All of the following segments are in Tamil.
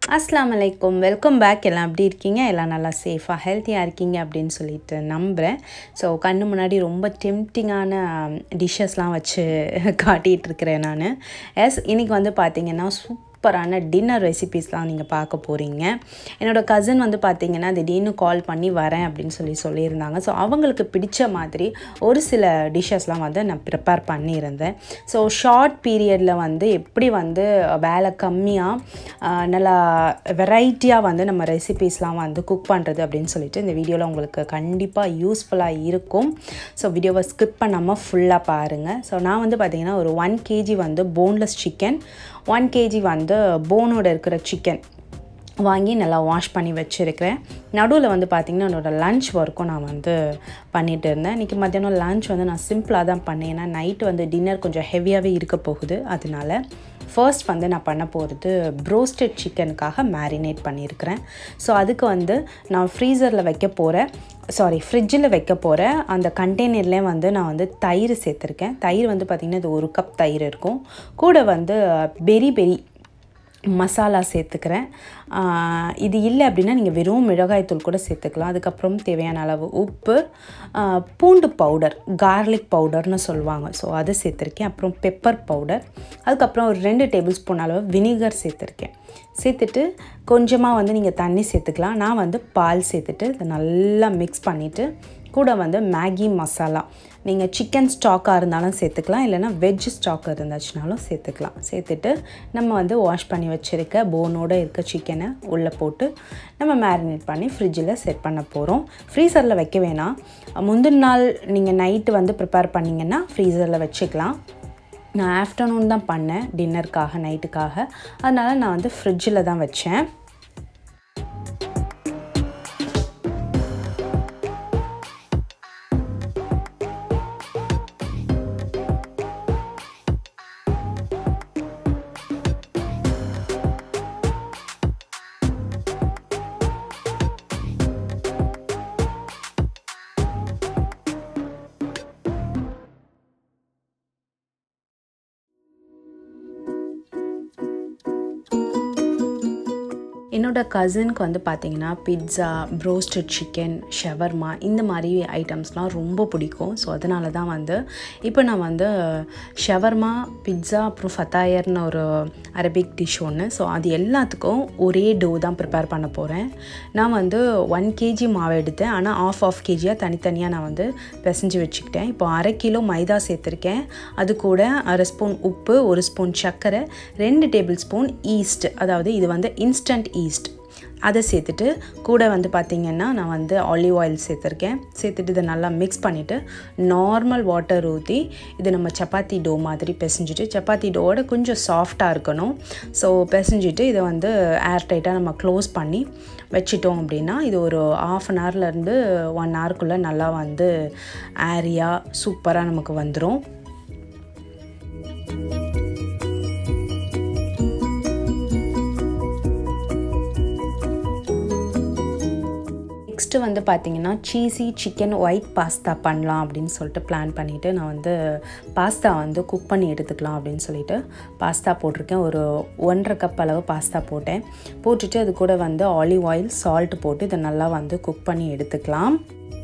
அஸ்லாம் வலைக்கும் வெல்கம் பேக் எல்லாம் எப்படி இருக்கீங்க எல்லாம் நல்லா சேஃபாக ஹெல்த்தியாக இருக்கீங்க அப்படின்னு சொல்லிட்டு நம்புகிறேன் ஸோ கண்ணு முன்னாடி ரொம்ப டெம்டிங்கான டிஷ்ஷஸ்லாம் வச்சு காட்டிகிட்டு இருக்கிறேன் நான் எஸ் இன்றைக்கி வந்து பார்த்திங்கன்னா சூப்பரான டின்னர் ரெசிபீஸ்லாம் நீங்கள் பார்க்க போகிறீங்க என்னோடய கசின் வந்து பார்த்திங்கன்னா திடீர்னு கால் பண்ணி வரேன் அப்படின்னு சொல்லி சொல்லியிருந்தாங்க ஸோ அவங்களுக்கு பிடிச்ச மாதிரி ஒரு சில டிஷ்ஷஸ்லாம் வந்து நான் ப்ரிப்பேர் பண்ணியிருந்தேன் ஸோ ஷார்ட் பீரியடில் வந்து எப்படி வந்து வேலை கம்மியாக நல்லா வெரைட்டியாக வந்து நம்ம ரெசிபீஸ்லாம் வந்து குக் பண்ணுறது அப்படின்னு சொல்லிட்டு இந்த வீடியோவில் உங்களுக்கு கண்டிப்பாக யூஸ்ஃபுல்லாக இருக்கும் ஸோ வீடியோவை ஸ்கிப் பண்ணாமல் ஃபுல்லாக பாருங்கள் ஸோ நான் வந்து பார்த்திங்கன்னா ஒரு ஒன் கேஜி வந்து போன்லெஸ் சிக்கன் ஒன் கேஜி வந்து போனோட இருக்கிற சிக்கன் வாங்கி நல்லா வாஷ் பண்ணி வச்சுருக்கிறேன் நடுவில் வந்து பார்த்திங்கன்னா என்னோடய லன்ச் ஒர்க்கும் நான் வந்து பண்ணிகிட்டு இருந்தேன் இன்றைக்கி மத்தியானம் லன்ச் வந்து நான் சிம்பிளாக தான் பண்ணேன் ஏன்னா நைட்டு வந்து டின்னர் கொஞ்சம் ஹெவியாகவே இருக்க போகுது அதனால ஃபர்ஸ்ட் வந்து நான் பண்ண போகிறது ப்ரோஸ்டட் சிக்கனுக்காக மேரினேட் பண்ணியிருக்கிறேன் ஸோ அதுக்கு வந்து நான் ஃப்ரீசரில் வைக்க போகிறேன் சாரி ஃப்ரிட்ஜில் வைக்க போகிற அந்த கண்டெய்னர்லேயே வந்து நான் வந்து தயிர் சேர்த்துருக்கேன் தயிர் வந்து பார்த்திங்கன்னா இது ஒரு கப் தயிர் இருக்கும் கூட வந்து பெரி பெரி மசாலா சேர்த்துக்கிறேன் இது இல்லை அப்படின்னா நீங்கள் வெறும் மிளகாய்த்தூள் கூட சேர்த்துக்கலாம் அதுக்கப்புறம் தேவையான அளவு உப்பு பூண்டு பவுடர் கார்லிக் பவுடர்னு சொல்லுவாங்க ஸோ அதை சேர்த்துருக்கேன் அப்புறம் பெப்பர் பவுடர் அதுக்கப்புறம் ஒரு ரெண்டு டேபிள் ஸ்பூன் அளவு வினிகர் சேர்த்துருக்கேன் சேர்த்துட்டு கொஞ்சமாக வந்து நீங்கள் தண்ணி சேர்த்துக்கலாம் நான் வந்து பால் சேர்த்துட்டு இதை நல்லா மிக்ஸ் பண்ணிவிட்டு கூட வந்து மேகி மசாலா நீங்கள் சிக்கன் ஸ்டாக்காக இருந்தாலும் சேர்த்துக்கலாம் இல்லைனா வெஜ் ஸ்டாக் இருந்துச்சுனாலும் சேர்த்துக்கலாம் சேர்த்துட்டு நம்ம வந்து வாஷ் பண்ணி வச்சுருக்க போனோடு இருக்க சிக்கனை உள்ளே போட்டு நம்ம மேரினேட் பண்ணி ஃப்ரிட்ஜில் செட் பண்ண போகிறோம் ஃப்ரீசரில் வைக்க வேணாம் முந்தின நாள் நீங்கள் நைட்டு வந்து ப்ரிப்பேர் பண்ணிங்கன்னா ஃப்ரீசரில் வச்சுக்கலாம் நான் ஆஃப்டர்நூன் தான் பண்ணேன் டின்னருக்காக நைட்டுக்காக அதனால் நான் வந்து ஃப்ரிட்ஜில் தான் வச்சேன் என்னோடய கசினுக்கு வந்து பார்த்திங்கன்னா பிட்ஸா ப்ரோஸ்டட் சிக்கன் ஷவர்மா இந்த மாதிரி ஐட்டம்ஸ்லாம் ரொம்ப பிடிக்கும் ஸோ அதனால தான் வந்து இப்போ நான் வந்து ஷவர்மா பிட்ஸா அப்புறம் ஃபத்தாயர்னு ஒரு அரபிக் டிஷ் ஒன்று ஸோ அது எல்லாத்துக்கும் ஒரே டோ தான் ப்ரிப்பேர் பண்ண போகிறேன் நான் வந்து ஒன் கேஜி மாவு எடுத்தேன் ஆனால் ஆஃப் ஆஃப் கேஜியாக தனித்தனியாக நான் வந்து பிசைஞ்சு வச்சுக்கிட்டேன் இப்போ அரை கிலோ மைதா சேர்த்துருக்கேன் அது கூட அரை ஸ்பூன் உப்பு ஒரு ஸ்பூன் சர்க்கரை ரெண்டு டேபிள் ஸ்பூன் ஈஸ்ட் அதாவது இது வந்து இன்ஸ்டன்ட் ஈஸ்ட் அதை சேர்த்துட்டு கூட வந்து பார்த்திங்கன்னா நான் வந்து ஆலிவ் ஆயில் சேர்த்துருக்கேன் சேர்த்துட்டு இதை நல்லா மிக்ஸ் பண்ணிவிட்டு நார்மல் வாட்டர் ஊற்றி இது நம்ம சப்பாத்தி டோ மாதிரி பிசைஞ்சிட்டு சப்பாத்தி டோவோட கொஞ்சம் சாஃப்டாக இருக்கணும் ஸோ பிசைஞ்சிட்டு இதை வந்து ஏர் டைட்டாக நம்ம க்ளோஸ் பண்ணி வச்சிட்டோம் அப்படின்னா இது ஒரு ஆஃப் அன் ஹவர்லேருந்து ஒன் ஹவருக்குள்ளே நல்லா வந்து ஏரியாக சூப்பராக நமக்கு வந்துடும் நெக்ஸ்ட்டு வந்து பார்த்திங்கன்னா சீஸி சிக்கன் ஒயிட் பாஸ்தா பண்ணலாம் அப்படின்னு சொல்லிட்டு பிளான் பண்ணிவிட்டு நான் வந்து பாஸ்தா வந்து குக் பண்ணி எடுத்துக்கலாம் அப்படின்னு சொல்லிட்டு பாஸ்தா போட்டிருக்கேன் ஒரு ஒன்றரை கப் அளவு பாஸ்தா போட்டேன் போட்டுட்டு அது கூட வந்து ஆலிவ் ஆயில் சால்ட் போட்டு இதை நல்லா வந்து குக் பண்ணி எடுத்துக்கலாம்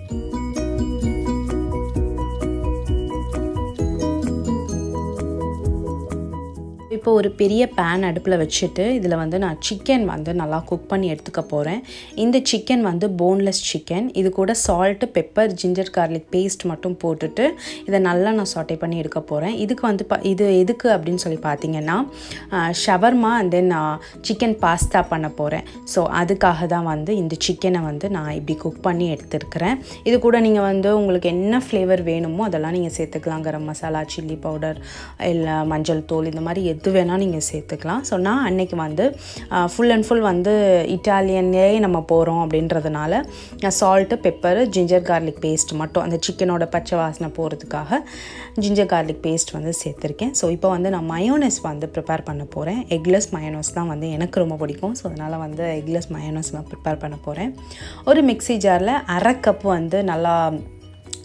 இப்போ ஒரு பெரிய பேன் அடுப்பில் வச்சுட்டு இதில் வந்து நான் சிக்கன் வந்து நல்லா குக் பண்ணி எடுத்துக்க போகிறேன் இந்த சிக்கன் வந்து போன்லெஸ் சிக்கன் இது கூட salt pepper ginger garlic paste மட்டும் போட்டுட்டு இதை நல்லா நான் சாட்டை பண்ணி எடுக்க போகிறேன் இதுக்கு வந்து பா இது எதுக்கு அப்படின்னு சொல்லி பார்த்தீங்கன்னா shawarma and then chicken pasta பண்ண போகிறேன் ஸோ அதுக்காக தான் வந்து இந்த சிக்கனை வந்து நான் இப்படி குக் பண்ணி எடுத்துருக்கிறேன் இது கூட நீங்கள் வந்து உங்களுக்கு என்ன ஃப்ளேவர் வேணுமோ அதெல்லாம் நீங்கள் சேர்த்துக்கலாம் கரம் மசாலா சில்லி பவுடர் இல்லை மஞ்சள் தூள் இந்த மாதிரி எது வேணால் நீங்கள் சேர்த்துக்கலாம் ஸோ நான் அன்னைக்கு வந்து ஃபுல் அண்ட் ஃபுல் வந்து இட்டாலியன்லேயே நம்ம போகிறோம் அப்படின்றதுனால நான் salt pepper ginger garlic paste மட்டும் அந்த சிக்கனோட பச்சை வாசனை போகிறதுக்காக ஜிஞ்சர் கார்லிக் பேஸ்ட் வந்து சேர்த்துருக்கேன் ஸோ இப்போ வந்து நான் மயோனஸ் வந்து ப்ரிப்பேர் பண்ண போகிறேன் எக்லெஸ் மயோனஸ் தான் வந்து எனக்கு ரொம்ப பிடிக்கும் ஸோ அதனால் வந்து எக்லெஸ் மயோனஸ் நான் ப்ரிப்பேர் பண்ண போகிறேன் ஒரு மிக்சி ஜாரில் அரை கப் வந்து நல்லா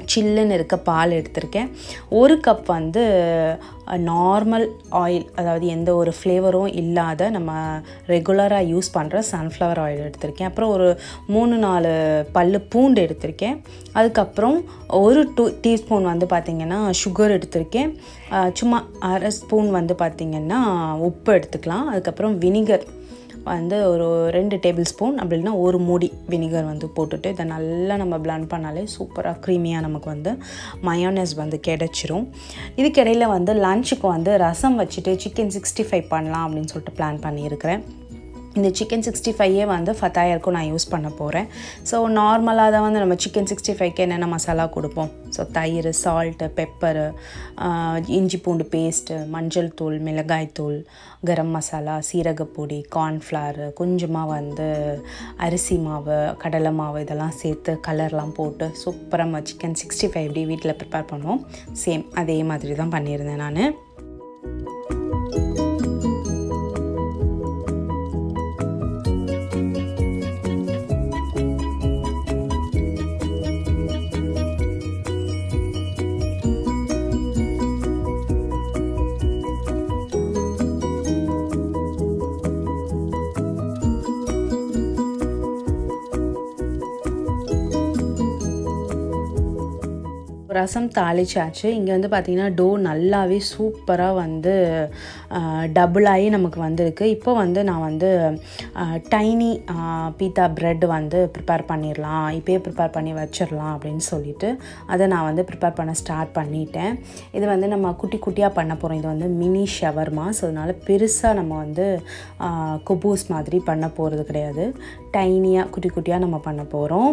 சில்லுன்னு இருக்க பால் எடுத்திருக்கேன் ஒரு கப் வந்து நார்மல் ஆயில் அதாவது எந்த ஒரு ஃப்ளேவரும் இல்லாத நம்ம ரெகுலராக யூஸ் பண்ணுற சன்ஃப்ளவர் ஆயில் எடுத்திருக்கேன் அப்புறம் ஒரு மூணு நாலு பல் பூண்டு எடுத்திருக்கேன் அதுக்கப்புறம் ஒரு டூ டீஸ்பூன் வந்து பார்த்திங்கன்னா சுகர் எடுத்திருக்கேன் சும்மா அரை ஸ்பூன் வந்து பார்த்திங்கன்னா உப்பு எடுத்துக்கலாம் அதுக்கப்புறம் வினிகர் வந்து ஒரு ரெண்டு டேபிள் ஸ்பூன் அப்படி இல்லைன்னா ஒரு மூடி வினிகர் வந்து போட்டுட்டு இதை நல்லா நம்ம பிளான் பண்ணாலே சூப்பராக க்ரீமியாக நமக்கு வந்து மயோனஸ் வந்து கிடச்சிரும் இதுக்கிடையில் வந்து லஞ்சுக்கு வந்து ரசம் வச்சுட்டு சிக்கன் சிக்ஸ்டி ஃபைவ் பண்ணலாம் அப்படின்னு சொல்லிட்டு பிளான் பண்ணியிருக்கிறேன் இந்த சிக்கன் சிக்ஸ்டி ஃபைவே வந்து ஃபத்தாயிருக்கும் நான் யூஸ் பண்ண போகிறேன் ஸோ நார்மலாக தான் வந்து நம்ம சிக்கன் சிக்ஸ்டி ஃபைவ்க்கு என்னென்ன மசாலா கொடுப்போம் ஸோ தயிர் சால்ட்டு பெப்பரு இஞ்சி பூண்டு பேஸ்ட்டு மஞ்சள் தூள் மிளகாய் தூள் கரம் மசாலா சீரகப்பொடி கார்ன்ஃப்ளவர் கொஞ்சமாக வந்து அரிசி மாவு கடலை மாவு இதெல்லாம் சேர்த்து கலர்லாம் போட்டு சூப்பராக நம்ம சிக்கன் சிக்ஸ்டி ஃபைவ் எப்படி வீட்டில் ப்ரிப்பேர் பண்ணுவோம் சேம் அதே மாதிரி தான் பண்ணியிருந்தேன் நான் ரசம் தாளிச்சாச்சு இங்கே வந்து பார்த்திங்கன்னா டோ நல்லாவே சூப்பராக வந்து டபுளாகி நமக்கு வந்திருக்கு இப்போ வந்து நான் வந்து டைனி பீத்தா ப்ரெட் வந்து ப்ரிப்பேர் பண்ணிடலாம் இப்போயே ப்ரிப்பேர் பண்ணி வச்சிடலாம் அப்படின்னு சொல்லிட்டு அதை நான் வந்து ப்ரிப்பேர் பண்ண ஸ்டார்ட் பண்ணிட்டேன் இது வந்து நம்ம குட்டி குட்டியாக பண்ண போகிறோம் இது வந்து மினி ஷவர்மா ஸோ அதனால் பெருசாக நம்ம வந்து குபூஸ் மாதிரி பண்ண போகிறது கிடையாது டைனியாக குட்டி குட்டியாக நம்ம பண்ண போகிறோம்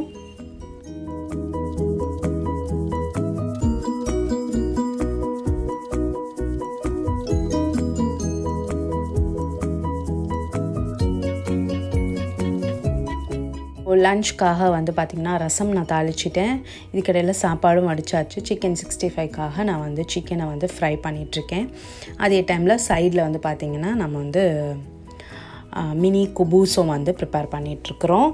லஞ்ச்க்காக வந்து பார்த்திங்கன்னா ரசம் நான் தாளிச்சிட்டேன் இதுக்கிடையில் சாப்பாடும் வடிச்சாச்சு சிக்கன் சிக்ஸ்டி ஃபைவ்க்காக நான் வந்து சிக்கனை வந்து ஃப்ரை பண்ணிகிட்ருக்கேன் அதே டைமில் சைடில் வந்து பார்த்திங்கன்னா நம்ம வந்து மினி குபூஸும் வந்து ப்ரிப்பேர் பண்ணிகிட்ருக்குறோம்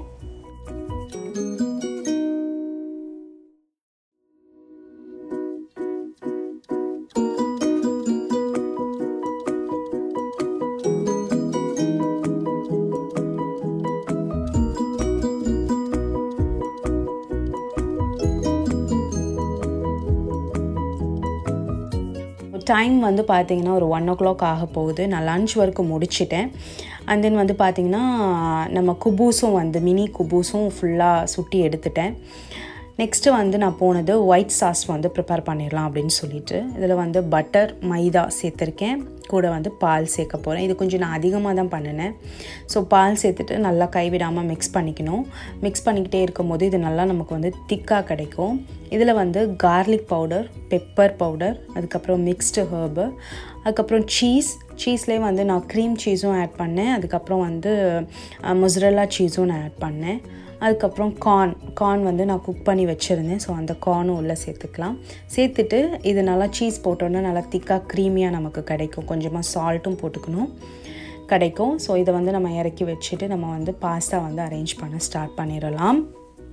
டைம் வந்து பார்த்திங்கன்னா ஒரு ஒன் ஓ கிளாக் ஆக போகுது நான் லன்ச் ஒர்க்கு முடிச்சிட்டேன் அண்ட் தென் வந்து பார்த்திங்கன்னா நம்ம குபூஸும் வந்து மினி குபூஸும் ஃபுல்லாக சுட்டி எடுத்துட்டேன் நெக்ஸ்ட்டு வந்து நான் போனது ஒயிட் சாஸ் வந்து ப்ரிப்பேர் பண்ணிடலாம் அப்படின்னு சொல்லிட்டு இதில் வந்து பட்டர் மைதா சேர்த்துருக்கேன் கூட வந்து பால் சேர்க்க போகிறேன் இது கொஞ்சம் நான் அதிகமாக தான் பண்ணினேன் ஸோ பால் சேர்த்துட்டு நல்லா கைவிடாமல் மிக்ஸ் பண்ணிக்கணும் மிக்ஸ் பண்ணிக்கிட்டே இருக்கும்போது இது நல்லா நமக்கு வந்து திக்காக கிடைக்கும் இதில் வந்து கார்லிக் பவுடர் பெப்பர் பவுடர் அதுக்கப்புறம் மிக்ஸ்டு ஹர்பு அதுக்கப்புறம் சீஸ் சீஸ்லேயே வந்து நான் க்ரீம் சீஸும் ஆட் பண்ணேன் அதுக்கப்புறம் வந்து மொசரல்லா சீஸும் நான் ஆட் பண்ணேன் அதுக்கப்புறம் கார்ன் கார்ன் வந்து நான் குக் பண்ணி வச்சுருந்தேன் ஸோ அந்த கார்னும் உள்ளே சேர்த்துக்கலாம் சேர்த்துட்டு இது நல்லா சீஸ் போட்டோன்னா நல்லா திக்காக க்ரீமியாக நமக்கு கிடைக்கும் கொஞ்சமாக சால்ட்டும் போட்டுக்கணும் கிடைக்கும் ஸோ இதை வந்து நம்ம இறக்கி வச்சுட்டு நம்ம வந்து பாஸ்தா வந்து அரேஞ்ச் பண்ண ஸ்டார்ட் பண்ணிடலாம்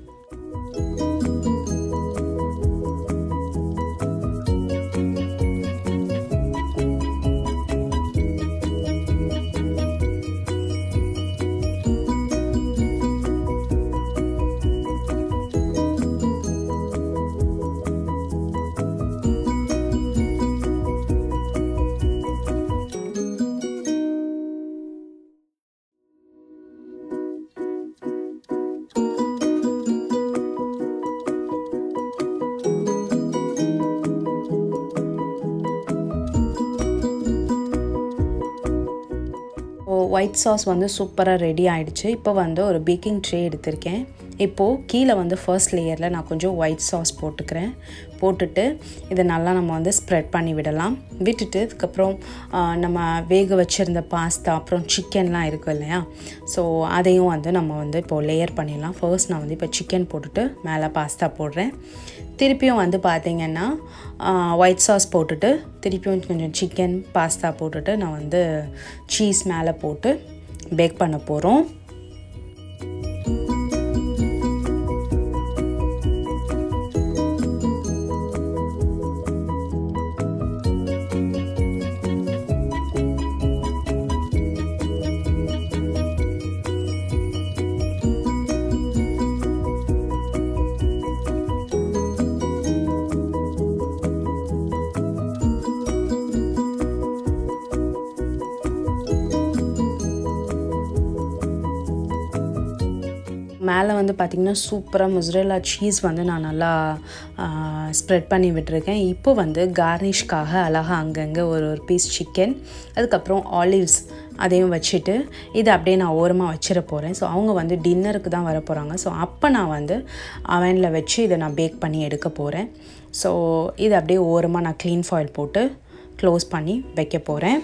ஒயிட் சாஸ் வந்து சூப்பராக ரெடி ஆகிடுச்சு இப்போ வந்து ஒரு பேக்கிங் ட்ரே எடுத்திருக்கேன் இப்போது கீழே வந்து ஃபர்ஸ்ட் லேயரில் நான் கொஞ்சம் ஒயிட் சாஸ் போட்டுக்கிறேன் போட்டுட்டு இதை நல்லா நம்ம வந்து ஸ்ப்ரெட் பண்ணி விடலாம் விட்டுட்டு அதுக்கப்புறம் நம்ம வேக வச்சுருந்த பாஸ்தா அப்புறம் சிக்கன்லாம் இருக்கும் இல்லையா ஸோ அதையும் வந்து நம்ம வந்து இப்போது லேயர் பண்ணிடலாம் ஃபர்ஸ்ட் நான் வந்து இப்போ சிக்கன் போட்டுட்டு மேலே பாஸ்தா போடுறேன் திருப்பியும் வந்து பார்த்திங்கன்னா ஒயிட் சாஸ் போட்டுட்டு திருப்பியும் கொஞ்சம் சிக்கன் பாஸ்தா போட்டுட்டு நான் வந்து சீஸ் மேலே போட்டு பேக் பண்ண போகிறோம் மேலே வந்து பார்த்திங்கன்னா சூப்பராக முஸ்ரெல்லா சீஸ் வந்து நான் நல்லா ஸ்ப்ரெட் பண்ணி விட்டுருக்கேன் இப்போ வந்து கார்னிஷ்காக அழகாக அங்கங்கே ஒரு ஒரு பீஸ் சிக்கன் அதுக்கப்புறம் ஆலிவ்ஸ் அதையும் வச்சுட்டு இதை அப்படியே நான் ஓரமாக வச்சிட போகிறேன் ஸோ அவங்க வந்து டின்னருக்கு தான் வர போகிறாங்க ஸோ அப்போ நான் வந்து அவனில் வச்சு இதை நான் பேக் பண்ணி எடுக்க போகிறேன் ஸோ இதை அப்படியே ஓரமாக நான் க்ளீன் ஃபாயில் போட்டு க்ளோஸ் பண்ணி வைக்க போகிறேன்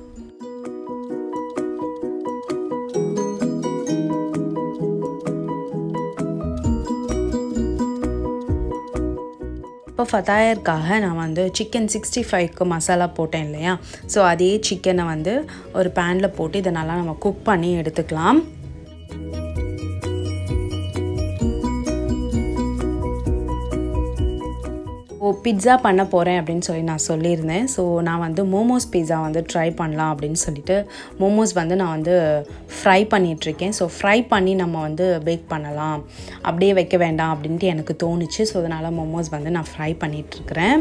இப்போ ஃபதாயருக்காக நான் வந்து சிக்கன் சிக்ஸ்டி ஃபைவ்க்கு மசாலா போட்டேன் இல்லையா ஸோ அதே சிக்கனை வந்து ஒரு பேனில் போட்டு இதை நல்லா நம்ம குக் பண்ணி எடுத்துக்கலாம் ஓ பிட்ஸா பண்ண போகிறேன் அப்படின்னு சொல்லி நான் சொல்லியிருந்தேன் ஸோ நான் வந்து மோமோஸ் பிட்ஸா வந்து ட்ரை பண்ணலாம் அப்படின்னு சொல்லிட்டு மோமோஸ் வந்து நான் வந்து ஃப்ரை பண்ணிகிட்ருக்கேன் ஸோ ஃப்ரை பண்ணி நம்ம வந்து பேக் பண்ணலாம் அப்படியே வைக்க வேண்டாம் அப்படின்ட்டு எனக்கு தோணுச்சு ஸோ அதனால் மோமோஸ் வந்து நான் ஃப்ரை பண்ணிகிட்ருக்கிறேன்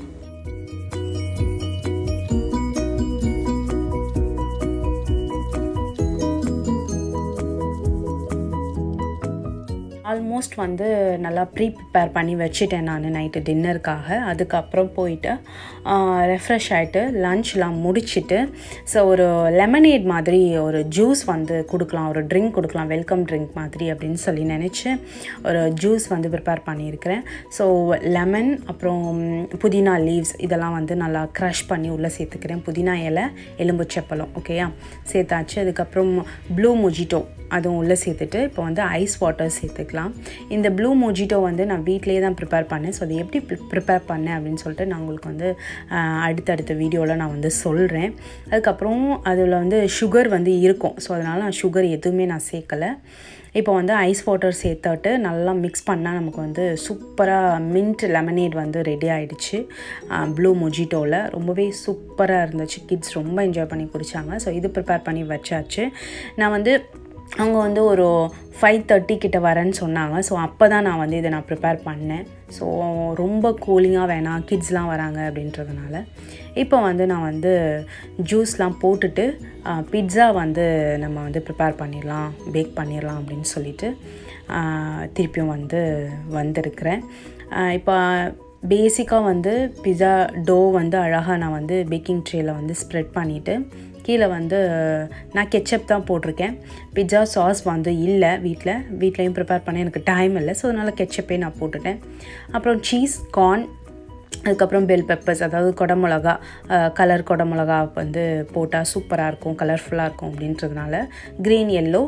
ஆல்மோஸ்ட் வந்து நல்லா ப்ரீ ப்ரிப்பேர் பண்ணி வச்சுட்டேன் நான் நைட்டு டின்னருக்காக அதுக்கப்புறம் போயிட்டு ரெஃப்ரெஷ் ஆகிட்டு லன்ச்லாம் முடிச்சுட்டு ஸோ ஒரு லெமனேட் மாதிரி ஒரு ஜூஸ் வந்து கொடுக்கலாம் ஒரு ட்ரிங்க் கொடுக்கலாம் வெல்கம் ட்ரிங்க் மாதிரி அப்படின்னு சொல்லி நினச்சி ஒரு ஜூஸ் வந்து ப்ரிப்பேர் பண்ணியிருக்கிறேன் ஸோ லெமன் அப்புறம் புதினா லீவ்ஸ் இதெல்லாம் வந்து நல்லா க்ரஷ் பண்ணி உள்ளே சேர்த்துக்கிறேன் புதினா இலை எலும்பு செப்பலம் ஓகேயா சேர்த்தாச்சு அதுக்கப்புறம் ப்ளூ மொஜிட்டோ அதுவும் உள்ளே சேர்த்துட்டு இப்போ வந்து ஐஸ் வாட்டர் சேர்த்துக்கலாம் இந்த ப்ளூ மொஜிட்டோ வந்து நான் வீட்டிலேயே தான் ப்ரிப்பேர் பண்ணேன் ஸோ அதை எப்படி ப்ரிப்பேர் பண்ணேன் அப்படின்னு சொல்லிட்டு நான் உங்களுக்கு வந்து அடுத்தடுத்த வீடியோவில் நான் வந்து சொல்கிறேன் அதுக்கப்புறம் அதில் வந்து சுகர் வந்து இருக்கும் ஸோ அதனால் நான் சுகர் எதுவுமே நான் சேர்க்கலை இப்போ வந்து ஐஸ் வாட்டர் சேர்த்துட்டு நல்லா மிக்ஸ் பண்ணால் நமக்கு வந்து சூப்பராக மின்ட் லெமனேட் வந்து ரெடி ஆகிடுச்சு ப்ளூ மொஜிட்டோவில் ரொம்பவே சூப்பராக இருந்துச்சு கிட்ஸ் ரொம்ப என்ஜாய் பண்ணி குடித்தாங்க ஸோ இது ப்ரிப்பேர் பண்ணி வச்சாச்சு நான் வந்து அவங்க வந்து ஒரு ஃபைவ் தேர்ட்டி கிட்ட வரேன்னு சொன்னாங்க ஸோ அப்போ தான் நான் வந்து இதை நான் ப்ரிப்பேர் பண்ணேன் ஸோ ரொம்ப கூலிங்காக வேணாம் கிட்ஸ்லாம் வராங்க அப்படின்றதுனால இப்போ வந்து நான் வந்து ஜூஸ்லாம் போட்டுட்டு பிட்ஸா வந்து நம்ம வந்து ப்ரிப்பேர் பண்ணிடலாம் பேக் பண்ணிடலாம் அப்படின்னு சொல்லிட்டு திருப்பியும் வந்து வந்திருக்கிறேன் இப்போ பேசிக்காக வந்து பிஸா டோ வந்து அழகாக நான் வந்து பேக்கிங் ட்ரேயில் வந்து ஸ்ப்ரெட் பண்ணிவிட்டு கீழே வந்து நான் கெச்சப் தான் போட்டிருக்கேன் பிட்ஸா சாஸ் வந்து இல்லை வீட்டில் வீட்லேயும் ப்ரிப்பேர் பண்ண எனக்கு டைம் இல்லை ஸோ அதனால் கெச்சப்பே நான் போட்டுட்டேன் அப்புறம் சீஸ் கார்ன் அதுக்கப்புறம் பெல் பெப்பர்ஸ் அதாவது குடமிளகா கலர் குடமிளகா வந்து போட்டால் சூப்பராக இருக்கும் கலர்ஃபுல்லாக இருக்கும் அப்படின்றதுனால க்ரீன் எல்லோ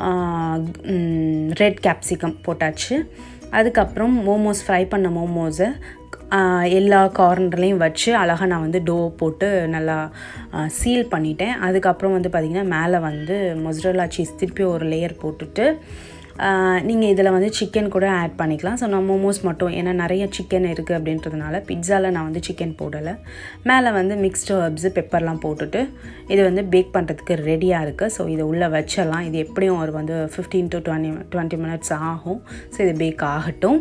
ரெட் கேப்சிகம் போட்டாச்சு அதுக்கப்புறம் மோமோஸ் ஃப்ரை பண்ண மோமோஸை எல்லா கார்னர்லேயும் வச்சு அழகாக நான் வந்து டோ போட்டு நல்லா சீல் பண்ணிட்டேன் அதுக்கப்புறம் வந்து பார்த்திங்கன்னா மேலே வந்து மொசரல்லா சீஸ் திருப்பி ஒரு லேயர் போட்டுட்டு நீங்கள் இதில் வந்து சிக்கன் கூட ஆட் பண்ணிக்கலாம் ஸோ நான் மோமோஸ் மட்டும் ஏன்னா நிறைய சிக்கன் இருக்குது அப்படின்றதுனால பிட்ஸாவில் நான் வந்து சிக்கன் போடலை மேலே வந்து மிக்ஸ்டு ஹர்ப்ஸு பெப்பர்லாம் போட்டுட்டு இது வந்து பேக் பண்ணுறதுக்கு ரெடியாக இருக்குது ஸோ இதை உள்ளே வச்சிடலாம் இது எப்படியும் ஒரு வந்து fifteen to twenty twenty minutes ஆகும் ஸோ இது பேக் ஆகட்டும்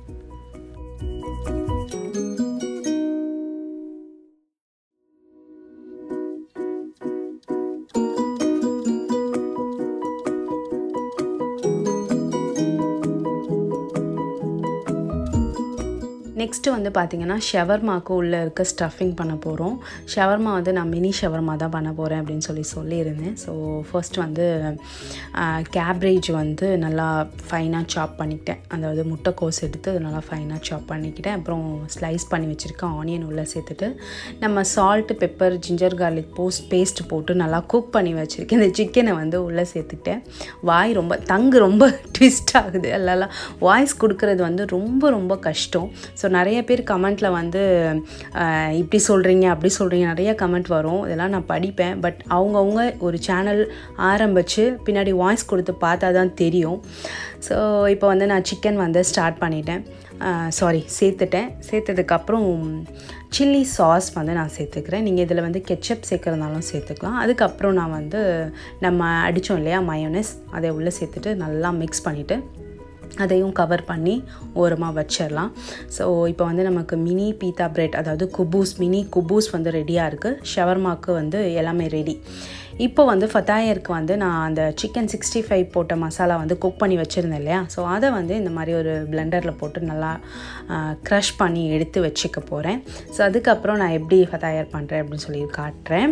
நெக்ஸ்ட்டு வந்து பார்த்திங்கன்னா ஷவர்மாக்கு உள்ளே இருக்க ஸ்டஃபிங் பண்ண போகிறோம் ஷவர்மா வந்து நான் மினி ஷவர்மா தான் பண்ண போகிறேன் அப்படின்னு சொல்லி சொல்லியிருந்தேன் ஸோ ஃபர்ஸ்ட் வந்து கேப்ரேஜ் வந்து நல்லா ஃபைனாக சாப் பண்ணிக்கிட்டேன் அதாவது முட்டைக்கோஸ் எடுத்து அது நல்லா ஃபைனாக சாப் பண்ணிக்கிட்டேன் அப்புறம் ஸ்லைஸ் பண்ணி வச்சுருக்கேன் ஆனியன் உள்ளே சேர்த்துட்டு நம்ம salt pepper ginger garlic paste paste போட்டு நல்லா குக் பண்ணி வச்சுருக்கேன் இந்த சிக்கனை வந்து உள்ளே சேர்த்துக்கிட்டேன் வாய் ரொம்ப தங்கு ரொம்ப ட்விஸ்ட் ஆகுது எல்லாம் வாய்ஸ் கொடுக்குறது வந்து ரொம்ப ரொம்ப கஷ்டம் ஸோ நிறைய பேர் கமெண்ட்டில் வந்து இப்படி சொல்கிறீங்க அப்படி சொல்கிறீங்க நிறைய கமெண்ட் வரும் இதெல்லாம் நான் படிப்பேன் பட் அவங்கவுங்க ஒரு சேனல் ஆரம்பித்து பின்னாடி வாய்ஸ் கொடுத்து பார்த்தா தான் தெரியும் ஸோ இப்போ வந்து நான் சிக்கன் வந்து ஸ்டார்ட் பண்ணிட்டேன் சாரி சேர்த்துட்டேன் சேர்த்ததுக்கப்புறம் சில்லி சாஸ் வந்து நான் சேர்த்துக்கிறேன் நீங்கள் இதில் வந்து கெச்சப் சேர்க்குறதுனாலும் சேர்த்துக்கலாம் அதுக்கப்புறம் நான் வந்து நம்ம அடித்தோம் இல்லையா மயோனஸ் அதை உள்ளே சேர்த்துட்டு நல்லா மிக்ஸ் பண்ணிவிட்டு அதையும் கவர் பண்ணி ஓரமாக வச்சிடலாம் ஸோ இப்போ வந்து நமக்கு மினி பீத்தா பிரெட் அதாவது குபூஸ் மினி குபூஸ் வந்து ரெடியாக இருக்குது ஷவர்மாக்கு வந்து எல்லாமே ரெடி இப்போ வந்து ஃபத்தாயருக்கு வந்து நான் அந்த சிக்கன் சிக்ஸ்டி ஃபைவ் போட்ட மசாலா வந்து குக் பண்ணி வச்சுருந்தேன் இல்லையா ஸோ அதை வந்து இந்த மாதிரி ஒரு பிளெண்டரில் போட்டு நல்லா க்ரஷ் பண்ணி எடுத்து வச்சுக்க போகிறேன் ஸோ அதுக்கப்புறம் நான் எப்படி ஃபத்தாயர் பண்ணுறேன் அப்படின்னு சொல்லி காட்டுறேன்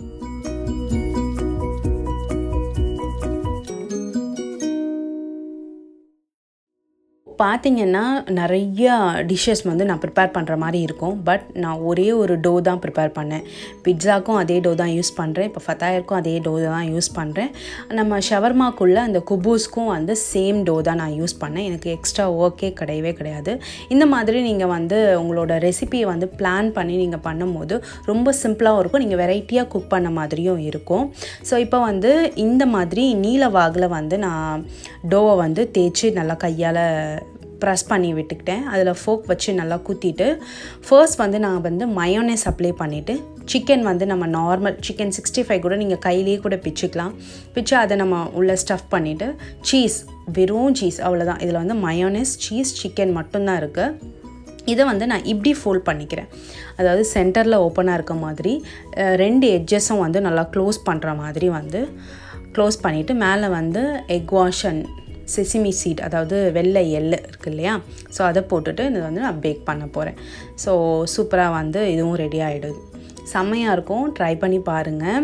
பார்த்தீங்கன்னா நிறையா டிஷ்ஷஸ் வந்து நான் ப்ரிப்பேர் பண்ணுற மாதிரி இருக்கும் பட் நான் ஒரே ஒரு டோ தான் ப்ரிப்பேர் பண்ணேன் பிட்ஸாக்கும் அதே டோ தான் யூஸ் பண்ணுறேன் இப்போ ஃபத்தாயருக்கும் அதே டோ தான் யூஸ் பண்ணுறேன் நம்ம ஷவர்மாக்குள்ளே அந்த குபூஸ்க்கும் வந்து சேம் டோ தான் நான் யூஸ் பண்ணேன் எனக்கு எக்ஸ்ட்ரா ஒர்க்கே கிடையவே கிடையாது இந்த மாதிரி நீங்கள் வந்து உங்களோட ரெசிபியை வந்து பிளான் பண்ணி நீங்கள் பண்ணும்போது ரொம்ப சிம்பிளாகவும் இருக்கும் நீங்கள் வெரைட்டியாக குக் பண்ண மாதிரியும் இருக்கும் ஸோ இப்போ வந்து இந்த மாதிரி நீல வாகில் வந்து நான் டோவை வந்து தேய்ச்சி நல்லா கையால் ப்ரெஸ் பண்ணி விட்டுக்கிட்டேன் அதில் ஃபோக் வச்சு நல்லா குத்திட்டு ஃபர்ஸ்ட் வந்து நான் வந்து மயோனேஸ் அப்ளை பண்ணிவிட்டு சிக்கன் வந்து நம்ம நார்மல் சிக்கன் சிக்ஸ்டி ஃபைவ் கூட நீங்கள் கையிலேயே கூட பிச்சுக்கலாம் பிச்சு அதை நம்ம உள்ளே ஸ்டஃப் பண்ணிவிட்டு சீஸ் வெறும் சீஸ் அவ்வளோதான் இதில் வந்து மயோனேஸ் சீஸ் சிக்கன் மட்டும்தான் இருக்குது இதை வந்து நான் இப்படி ஃபோல்ட் பண்ணிக்கிறேன் அதாவது சென்டரில் ஓப்பனாக இருக்க மாதிரி ரெண்டு எட்ஜஸும் வந்து நல்லா க்ளோஸ் பண்ணுற மாதிரி வந்து க்ளோஸ் பண்ணிவிட்டு மேலே வந்து egg wash and sesame seed அதாவது வெள்ளை எள்ளு இருக்குது இல்லையா ஸோ அதை போட்டுட்டு இது வந்து நான் பேக் பண்ண போகிறேன் ஸோ சூப்பராக வந்து இதுவும் ரெடி ஆகிடுது செம்மையாக இருக்கும் ட்ரை பண்ணி பாருங்கள்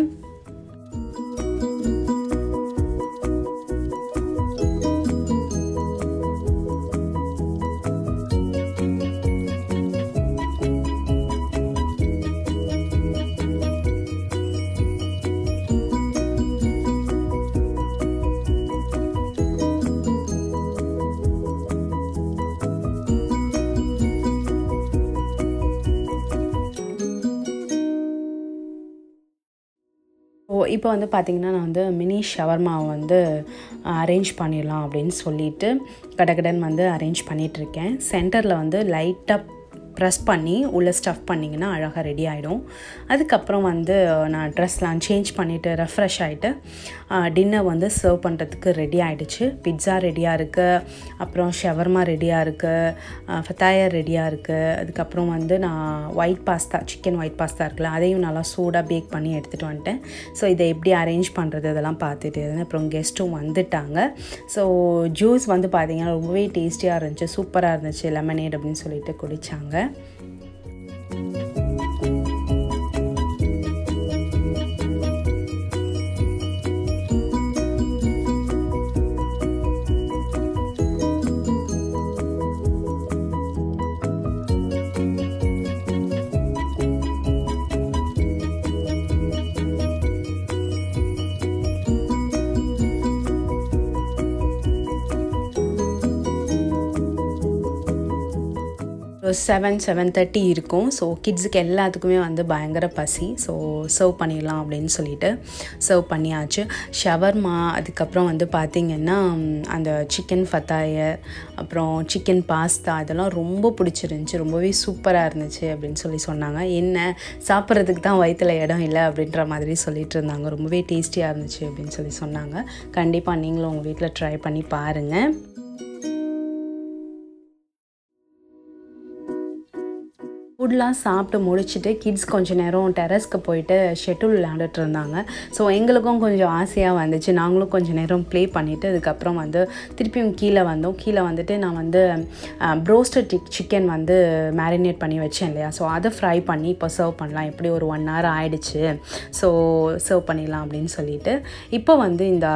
ஓ இப்போ வந்து பார்த்திங்கன்னா நான் வந்து மினி ஷவர்மாவை வந்து அரேஞ்ச் பண்ணிடலாம் அப்படின்னு சொல்லிட்டு கடகடன் வந்து அரேஞ்ச் பண்ணிகிட்ருக்கேன் சென்டரில் வந்து லைட்டாக ப்ரெஸ் பண்ணி உள்ளே ஸ்டஃப் பண்ணிங்கன்னா அழகாக ரெடி ஆகிடும் அதுக்கப்புறம் வந்து நான் ட்ரெஸ்லாம் சேஞ்ச் பண்ணிவிட்டு ரெஃப்ரெஷ் ஆகிட்டு டின்னர் வந்து சர்வ் பண்ணுறதுக்கு ரெடி ஆகிடுச்சு பிட்ஸா ரெடியாக இருக்குது அப்புறம் ஷவர்மா ரெடியாக இருக்குது ஃபத்தாயர் ரெடியாக இருக்குது அதுக்கப்புறம் வந்து நான் white pasta chicken white pasta இருக்குல்ல அதையும் நல்லா சூடாக பேக் பண்ணி எடுத்துகிட்டு வந்துட்டேன் ஸோ இதை எப்படி அரேஞ்ச் பண்ணுறது இதெல்லாம் பார்த்துட்டு இருந்தேன் அப்புறம் கெஸ்ட்டும் வந்துட்டாங்க ஸோ ஜூஸ் வந்து பார்த்திங்கன்னா ரொம்பவே டேஸ்டியாக இருந்துச்சு சூப்பராக இருந்துச்சு லெமனேட் அப்படின்னு சொல்லிட்டு குடித்தாங்க செவன் செவன் தேர்ட்டி இருக்கும் ஸோ கிட்ஸுக்கு எல்லாத்துக்குமே வந்து பயங்கர பசி ஸோ சர்வ் பண்ணிடலாம் அப்படின்னு சொல்லிட்டு சர்வ் பண்ணியாச்சு ஷவர்மா அதுக்கப்புறம் வந்து பார்த்திங்கன்னா அந்த சிக்கன் ஃபத்தாயர் அப்புறம் சிக்கன் பாஸ்தா இதெல்லாம் ரொம்ப பிடிச்சிருந்துச்சி ரொம்பவே சூப்பராக இருந்துச்சு அப்படின்னு சொல்லி சொன்னாங்க என்ன சாப்பிட்றதுக்கு தான் வயிற்றில் இடம் இல்லை அப்படின்ற மாதிரி சொல்லிட்டு இருந்தாங்க ரொம்பவே டேஸ்டியாக இருந்துச்சு அப்படின்னு சொல்லி சொன்னாங்க கண்டிப்பாக நீங்களும் உங்கள் வீட்டில் ட்ரை பண்ணி பாருங்கள் ஃபுட்லாம் சாப்பிட்டு முடிச்சுட்டு கிட்ஸ் கொஞ்சம் நேரம் டெரஸ்க்கு போயிட்டு ஷெட்டில் விளையாண்டுட்டு இருந்தாங்க ஸோ எங்களுக்கும் கொஞ்சம் ஆசையாக வந்துச்சு நாங்களும் கொஞ்சம் நேரம் ப்ளே பண்ணிவிட்டு அதுக்கப்புறம் வந்து திருப்பியும் கீழே வந்தோம் கீழே வந்துட்டு நான் வந்து ப்ரோஸ்டட் சிக்கன் வந்து மேரினேட் பண்ணி வச்சேன் இல்லையா ஸோ அதை ஃப்ரை பண்ணி இப்போ சர்வ் பண்ணலாம் எப்படி ஒரு ஒன் ஹவர் ஆயிடுச்சு ஸோ சர்வ் பண்ணிடலாம் அப்படின்னு சொல்லிட்டு இப்போ வந்து இந்த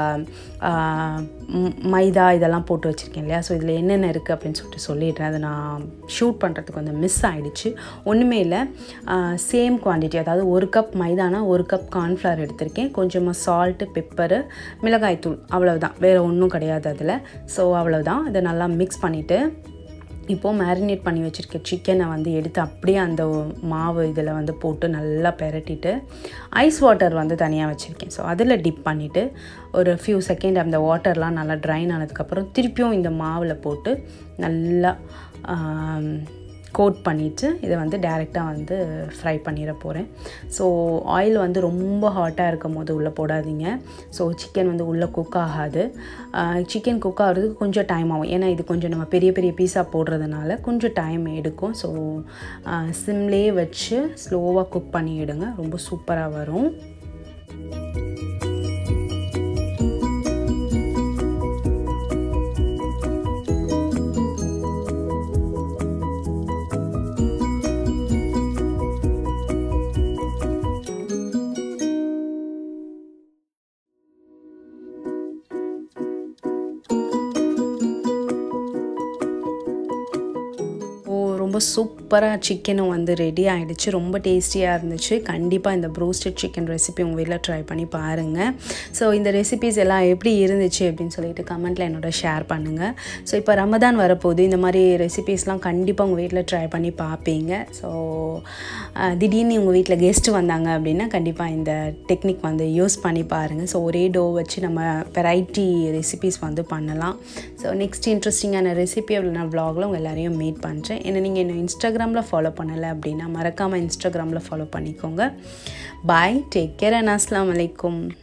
மைதா இதெல்லாம் போட்டு வச்சுருக்கேன் இல்லையா ஸோ இதில் என்னென்ன இருக்குது அப்படின்னு சொல்லிட்டு சொல்லிடுறேன் அதை நான் ஷூட் பண்ணுறதுக்கு வந்து மிஸ் ஆகிடுச்சு ஒன்றுமே இல்லை சேம் குவான்டிட்டி அதாவது ஒரு கப் மைதானா ஒரு கப் கார்ன்ஃப்ளவர் எடுத்திருக்கேன் கொஞ்சமாக சால்ட்டு பெப்பரு மிளகாய்த்தூள் அவ்வளவுதான் வேறு ஒன்றும் கிடையாது அதில் ஸோ அவ்வளவுதான் அதை நல்லா மிக்ஸ் பண்ணிவிட்டு இப்போது மேரினேட் பண்ணி வச்சுருக்க சிக்கனை வந்து எடுத்து அப்படியே அந்த மாவு இதில் வந்து போட்டு நல்லா பெரட்டிட்டு ஐஸ் வாட்டர் வந்து தனியாக வச்சுருக்கேன் ஸோ அதில் டிப் பண்ணிவிட்டு ஒரு ஃபியூ செகண்ட் அந்த வாட்டர்லாம் நல்லா ட்ரைன் ஆனதுக்கப்புறம் திருப்பியும் இந்த மாவில் போட்டு நல்லா கோட் பண்ணிவிட்டு இதை வந்து டேரெக்டாக வந்து ஃப்ரை பண்ணிட போகிறேன் ஸோ ஆயில் வந்து ரொம்ப ஹாட்டாக இருக்கும் போது உள்ளே போடாதீங்க ஸோ சிக்கன் வந்து உள்ளே குக் ஆகாது சிக்கன் குக் ஆகிறதுக்கு கொஞ்சம் டைம் ஆகும் ஏன்னா இது கொஞ்சம் நம்ம பெரிய பெரிய பீஸாக போடுறதுனால கொஞ்சம் டைம் எடுக்கும் ஸோ சிம்லேயே வச்சு ஸ்லோவாக குக் பண்ணிவிடுங்க ரொம்ப சூப்பராக வரும் ரொம்ப சூப்பராக சிக்கனும் வந்து ரெடி ஆகிடுச்சு ரொம்ப டேஸ்டியாக இருந்துச்சு கண்டிப்பாக இந்த ப்ரோஸ்டட் சிக்கன் ரெசிபி உங்கள் வீட்டில் ட்ரை பண்ணி பாருங்கள் ஸோ இந்த ரெசிபிஸ் எல்லாம் எப்படி இருந்துச்சு அப்படின்னு சொல்லிட்டு கமெண்ட்டில் என்னோட ஷேர் பண்ணுங்கள் ஸோ இப்போ ரமதான் வரப்போகுது இந்த மாதிரி ரெசிபீஸ்லாம் கண்டிப்பாக உங்கள் வீட்டில் ட்ரை பண்ணி பார்ப்பீங்க ஸோ திடீர்னு உங்கள் வீட்டில் கெஸ்ட்டு வந்தாங்க அப்படின்னா கண்டிப்பாக இந்த டெக்னிக் வந்து யூஸ் பண்ணி பாருங்கள் ஸோ ஒரே டோ வச்சு நம்ம வெரைட்டி ரெசிபீஸ் வந்து பண்ணலாம் ஸோ நெக்ஸ்ட் இன்ட்ரெஸ்டிங்கான ரெசிபி நான் வ்ளாகில் உங்கள் எல்லாரையும் மீட் பண்ணுறேன் என்ன நீங்கள் இன்னும் இன்ஸ்டாகிராமில் ஃபாலோ பண்ணலை அப்படின்னா மறக்காமல் இன்ஸ்டாகிராமில் ஃபாலோ பண்ணிக்கோங்க பாய் டேக் கேர் அண்ட் அஸ்லாம் வலைக்கும்